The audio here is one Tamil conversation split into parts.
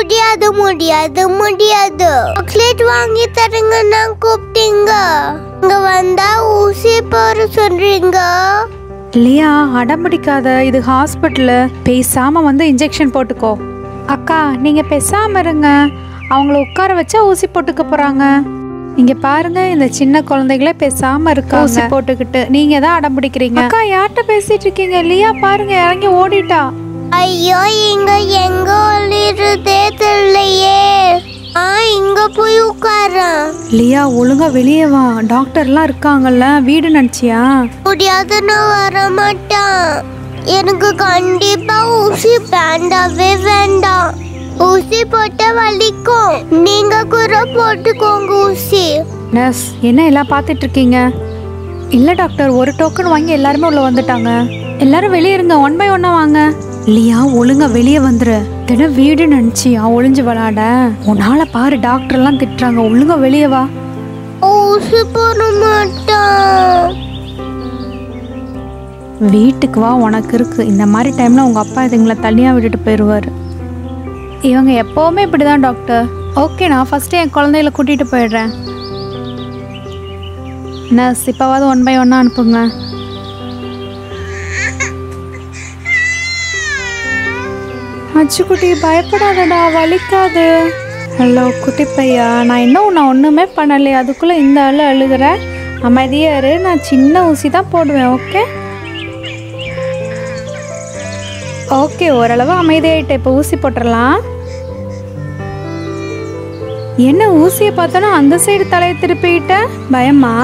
முடியாது முடியாது முடியாது சாக்லேட் வாங்கி தருங்க நான் கூப்பிட்டீங்க இங்க வந்தா ஊசி போட சொல்றீங்க லியா அடம்பிடிக்காத இது ஹாஸ்பிட்டலு பேசாம வந்து இன்ஜெக்ஷன் போட்டுக்கோ அக்கா நீங்க பேசாம இருங்க அவங்கள உட்கார வச்சா ஊசி போட்டுக்க போறாங்க இங்க பாருங்க இந்த சின்ன குழந்தைகளே பேசாம இருக்காங்க ஊசி போட்டுக்கிட்டு நீங்க தான் அடம் பிடிக்கிறீங்க அக்கா யார்கிட்ட பேசிட்டு இருக்கீங்க லியா பாருங்க இறங்கி ஓடிட்டா ஐயோ இங்க எங்க ஒளிருதே தெரியலையே ஆ இங்க போய் உட்காரன் லியா ஒழுங்கா வெளியே வா டாக்டர்லாம் இருக்காங்கல்ல வீடு நினச்சியா முடியாது நான் வர மாட்டேன் எனக்கு கண்டிப்பா ஊசி வேண்டாவே வேண்டாம் ஊசி போட்ட வலிக்கும் நீங்க கூட போட்டுக்கோங்க ஊசி நர்ஸ் என்ன எல்லாம் பார்த்துட்டு இருக்கீங்க இல்லை டாக்டர் ஒரு டோக்கன் வாங்கி எல்லாருமே உள்ள வந்துட்டாங்க எல்லாரும் வெளியே இருங்க ஒன் பை ஒன்னா வாங்க லியா ஒழுங்கா வெளியே வந்துரு தினம் வீடு நினச்சியா ஒளிஞ்சு விளாட உன்னால பாரு டாக்டர்லாம் திட்டுறாங்க ஒழுங்கா வெளியே வா ஊசி போட மாட்டேன் வீட்டுக்கு வா உனக்கு இருக்கு இந்த மாதிரி டைம்ல உங்க அப்பா இதுங்களை தனியாக விட்டுட்டு போயிடுவார் இவங்க எப்போவுமே இப்படி தான் டாக்டர் ஓகே நான் ஃபஸ்ட்டு என் குழந்தைகளை கூட்டிகிட்டு போயிடுறேன் நர்ஸ் இப்போவாவது ஒன் பை ஒன்னாக அனுப்புங்க அச்சுக்குட்டி பயப்படாதடா வலிக்காது ஹலோ குட்டி பையா நான் இன்னும் உன்னை ஒன்றுமே பண்ணலையே அதுக்குள்ளே இந்த ஆள் அழுகிற அமைதியா இரு நான் சின்ன ஊசி தான் போடுவேன் ஓகே ஓகே ஓரளவு அமைதியாயிட்ட இப்போ ஊசி போட்டுடலாம் என்ன ஊசியை பார்த்தோன்னா அந்த சைடு தலையை திருப்பிட்ட பயமா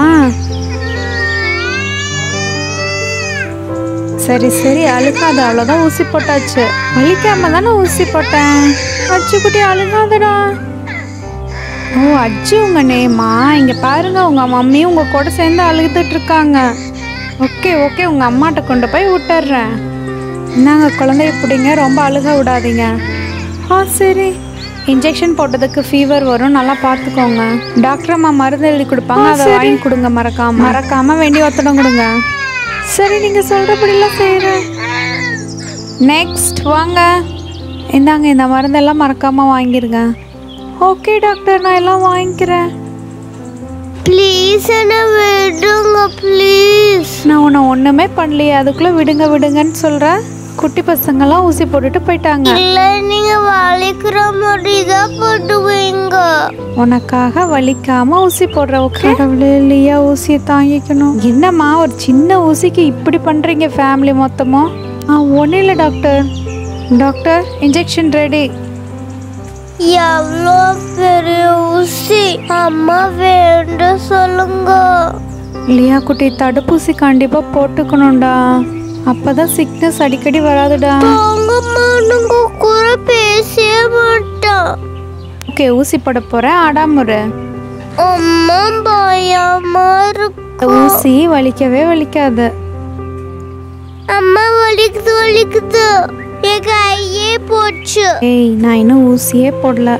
சரி சரி அழுகாத அவ்வளோதான் ஊசி போட்டாச்சு வலிக்காம தானே ஊசி போட்டேன் அச்சுக்குட்டி அழுகாதடா ஓ அஜ்ஜு உங்க நேமா இங்க பாருங்க உங்க மம்மியும் உங்க கூட சேர்ந்து அழுதுட்டு இருக்காங்க ஓகே ஓகே உங்க அம்மாட்ட கொண்டு போய் விட்டுறேன் என்னங்க குழந்தைய பிடிங்க ரொம்ப அழுக விடாதீங்க ஆ சரி இன்ஜெக்ஷன் போட்டதுக்கு ஃபீவர் வரும் நல்லா பார்த்துக்கோங்க டாக்டர் அம்மா மருந்து எழுதி கொடுப்பாங்க அதை வாங்கி கொடுங்க மறக்காம மறக்காம வேண்டிய ஒத்தடம் கொடுங்க சரி நீங்க சொல்றபடிலாம் செய்யறேன் நெக்ஸ்ட் வாங்க இந்தாங்க இந்த மருந்தெல்லாம் மறக்காம வாங்கிருங்க ஓகே டாக்டர் நான் எல்லாம் வாங்கிக்கிறேன் ப்ளீஸ் என்ன விடுங்க ப்ளீஸ் நான் உன்னை ஒன்றுமே பண்ணலையே அதுக்குள்ளே விடுங்க விடுங்கன்னு சொல்கிறேன் குட்டி பசங்கெல்லாம் ஊசி போட்டுட்டு போயிட்டாங்க இல்ல நீங்க வலிக்கிற மாதிரி தான் போட்டுவீங்க உனக்காக வலிக்காம ஊசி போடுற கடவுளே இல்லையா ஊசியை தாங்கிக்கணும் என்னம்மா ஒரு சின்ன ஊசிக்கு இப்படி பண்றீங்க ஃபேமிலி மொத்தமும் ஆ ஒன்றும் இல்லை டாக்டர் டாக்டர் இன்ஜெக்ஷன் ரெடி எவ்வளோ பெரிய ஊசி அம்மா வேண்ட சொல்லுங்க இல்லையா குட்டி தடுப்பூசி கண்டிப்பாக போட்டுக்கணும்டா அப்பதான் சிக்னஸ் அடிக்கடி வராதுடா அவங்க மனுங்க கூட பேசவே மாட்டான் ஓகே ஊசி போட போகிறேன் ஆடாமுறை அம்மா பயமா இருக்கு ஊசி வலிக்கவே வலிக்காது அம்மா வலிக்குது வலிக்குது என் கையே போச்சு ஏய் நான் இன்னும் ஊசியே போடல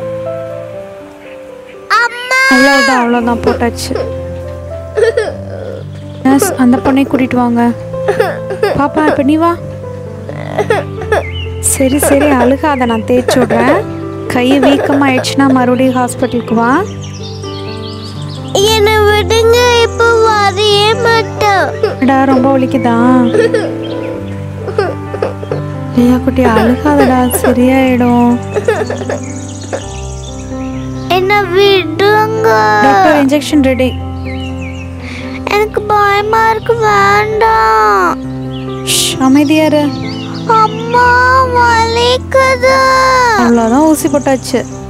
அம்மா அவ்வளோதான் அவ்வளோதான் போட்டாச்சு நர்ஸ் அந்த பொண்ணை கூட்டிட்டு வாங்க பாப்பா இப்போ நீ வா சரி சரி அழுகாத நான் தேய்ச்சி விட்றேன் கை வீக்கமாயிடுச்சுன்னா மறுபடியும் ஹாஸ்பிட்டலுக்கு வா என்னை விடுங்க இப்ப வரையே மாட்டேன் அடா ரொம்ப வலிக்குதா ஐயா குட்டி அழுகாதடா சரியாயிடும் என்ன விடுங்க டாக்டர் இன்ஜெக்ஷன் ரெடி எனக்கு பயமா இருக்கு வேண்டாம் அமைதியாரு அம்மா வலிக்குது அவ்வளோதான் ஊசி போட்டாச்சு